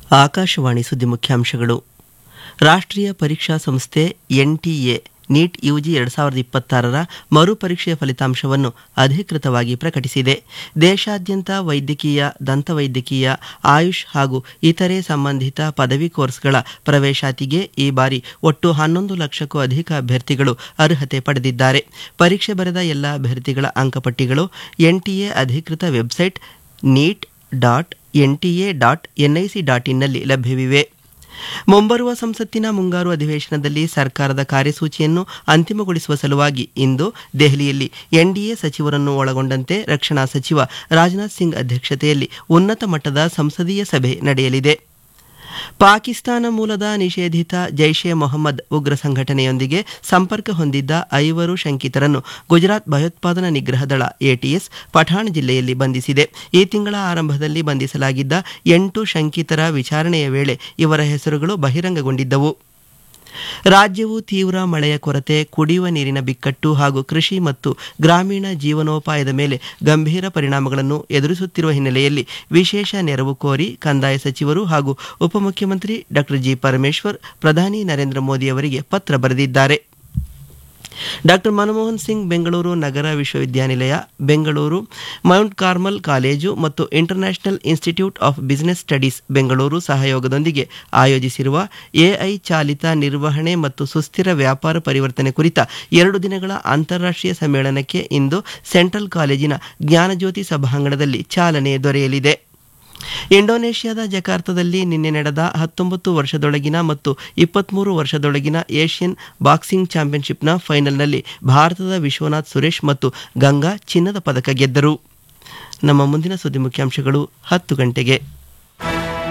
ಆಕಾಶವಾಣಿ ಸುದ್ದಿ ಮುಖ್ಯಾಂಶಗಳು ರಾಷ್ಟ್ರೀಯ ಪರೀಕ್ಷಾ ಸಂಸ್ಥೆ ಎನ್ಟಿಎ ನೀಟ್ ಯುಜಿ ಎರಡು ಸಾವಿರದ ಇಪ್ಪತ್ತಾರರ ಮರುಪರೀಕ್ಷೆಯ ಫಲಿತಾಂಶವನ್ನು ಅಧಿಕೃತವಾಗಿ ಪ್ರಕಟಿಸಿದೆ ದೇಶಾದ್ಯಂತ ವೈದ್ಯಕೀಯ ದಂತವೈದ್ಯಕೀಯ ಆಯುಷ್ ಹಾಗೂ ಇತರೆ ಸಂಬಂಧಿತ ಪದವಿ ಕೋರ್ಸ್ಗಳ ಪ್ರವೇಶಾತಿಗೆ ಈ ಬಾರಿ ಒಟ್ಟು ಹನ್ನೊಂದು ಲಕ್ಷಕ್ಕೂ ಅಧಿಕ ಅಭ್ಯರ್ಥಿಗಳು ಅರ್ಹತೆ ಪಡೆದಿದ್ದಾರೆ ಪರೀಕ್ಷೆ ಬರೆದ ಎಲ್ಲ ಅಭ್ಯರ್ಥಿಗಳ ಅಂಕಪಟ್ಟಿಗಳು ಎನ್ಟಿಎ ಅಧಿಕೃತ website NEET dot NTA dot NIC dot ಇನ್ನಲ್ಲಿ ಲಭ್ಯವಿವೆ ಮುಂಬರುವ ಸಂಸತ್ತಿನ ಮುಂಗಾರು ಅಧಿವೇಶನದಲ್ಲಿ ಸರ್ಕಾರದ ಕಾರ್ಯಸೂಚಿಯನ್ನು ಅಂತಿಮಗೊಳಿಸುವ ಸಲುವಾಗಿ ಇಂದು ದೆಹಲಿಯಲ್ಲಿ ಎನ್ಡಿಎ ಸಚಿವರನ್ನು ಒಳಗೊಂಡಂತೆ ರಕ್ಷಣಾ ಸಚಿವ ರಾಜನಾಥ್ ಸಿಂಗ್ ಅಧ್ಯಕ್ಷತೆಯಲ್ಲಿ ಉನ್ನತ ಮಟ್ಟದ ಸಂಸದೀಯ ಸಭೆ ನಡೆಯಲಿದೆ ಪಾಕಿಸ್ತಾನ ಮೂಲದ ನಿಷೇಧಿತ ಜೈಷ್ ಎ ಮೊಹಮ್ಮದ್ ಉಗ್ರ ಸಂಘಟನೆಯೊಂದಿಗೆ ಸಂಪರ್ಕ ಹೊಂದಿದ್ದ ಐವರು ಶಂಕಿತರನ್ನು ಗುಜರಾತ್ ಭಯೋತ್ಪಾದನಾ ನಿಗ್ರಹ ದಳ ಎಟಿಎಸ್ ಪಠಾಣ್ ಜಿಲ್ಲೆಯಲ್ಲಿ ಬಂಧಿಸಿದೆ ಈ ತಿಂಗಳ ಆರಂಭದಲ್ಲಿ ಬಂಧಿಸಲಾಗಿದ್ದ ಎಂಟು ಶಂಕಿತರ ವಿಚಾರಣೆಯ ವೇಳೆ ಇವರ ಹೆಸರುಗಳು ಬಹಿರಂಗಗೊಂಡಿದ್ದವು ರಾಜ್ಯವು ತೀವ್ರ ಮಳೆಯ ಕೊರತೆ ಕುಡಿಯುವ ನೀರಿನ ಬಿಕ್ಕಟ್ಟು ಹಾಗೂ ಕೃಷಿ ಮತ್ತು ಗ್ರಾಮೀಣ ಜೀವನೋಪಾಯದ ಮೇಲೆ ಗಂಭೀರ ಪರಿಣಾಮಗಳನ್ನು ಎದುರಿಸುತ್ತಿರುವ ಹಿನ್ನೆಲೆಯಲ್ಲಿ ವಿಶೇಷ ನೆರವು ಕೋರಿ ಕಂದಾಯ ಸಚಿವರು ಹಾಗೂ ಉಪಮುಖ್ಯಮಂತ್ರಿ ಡಾ ಜಿ ಪರಮೇಶ್ವರ್ ಪ್ರಧಾನಿ ನರೇಂದ್ರ ಮೋದಿ ಅವರಿಗೆ ಪತ್ರ ಬರೆದಿದ್ದಾರೆ ಡಾಕ್ಟರ್ ಮನಮೋಹನ್ ಸಿಂಗ್ ಬೆಂಗಳೂರು ನಗರ ವಿಶ್ವವಿದ್ಯಾನಿಲಯ ಬೆಂಗಳೂರು ಮೌಂಟ್ ಕಾರ್ಮಲ್ ಕಾಲೇಜು ಮತ್ತು international institute of business studies Bengaluru ಸಹಯೋಗದೊಂದಿಗೆ ಆಯೋಜಿಸಿರುವ ಎಐ ಚಾಲಿತ ನಿರ್ವಹಣೆ ಮತ್ತು ಸುಸ್ಥಿರ ವ್ಯಾಪಾರ ಪರಿವರ್ತನೆ ಕುರಿತ ಎರಡು ದಿನಗಳ ಅಂತಾರಾಷ್ಟ್ರೀಯ ಸಮ್ಮೇಳನಕ್ಕೆ ಇಂದು ಸೆಂಟ್ರಲ್ ಕಾಲೇಜಿನ ಜ್ಞಾನಜ್ಯೋತಿ ಸಭಾಂಗಣದಲ್ಲಿ ಚಾಲನೆ ದೊರೆಯಲಿದೆ ಇಂಡೋನೇಷ್ಯಾದ ಜಕಾರ್ತದಲ್ಲಿ ನಿನ್ನೆ ನಡೆದ ಹತ್ತೊಂಬತ್ತು ವರ್ಷದೊಳಗಿನ ಮತ್ತು ಇಪ್ಪತ್ಮೂರು ವರ್ಷದೊಳಗಿನ ಏಷ್ಯನ್ ಬಾಕ್ಸಿಂಗ್ ಚಾಂಪಿಯನ್ಶಿಪ್ನ ಫೈನಲ್ನಲ್ಲಿ ಭಾರತದ ವಿಶ್ವನಾಥ್ ಸುರೇಶ್ ಮತ್ತು ಗಂಗಾ ಚಿನ್ನದ ಪದಕ ಗೆದ್ದರು ನಮ್ಮ ಮುಂದಿನ ಸುದ್ದಿ ಮುಖ್ಯಾಂಶಗಳು ಹತ್ತು ಗಂಟೆಗೆ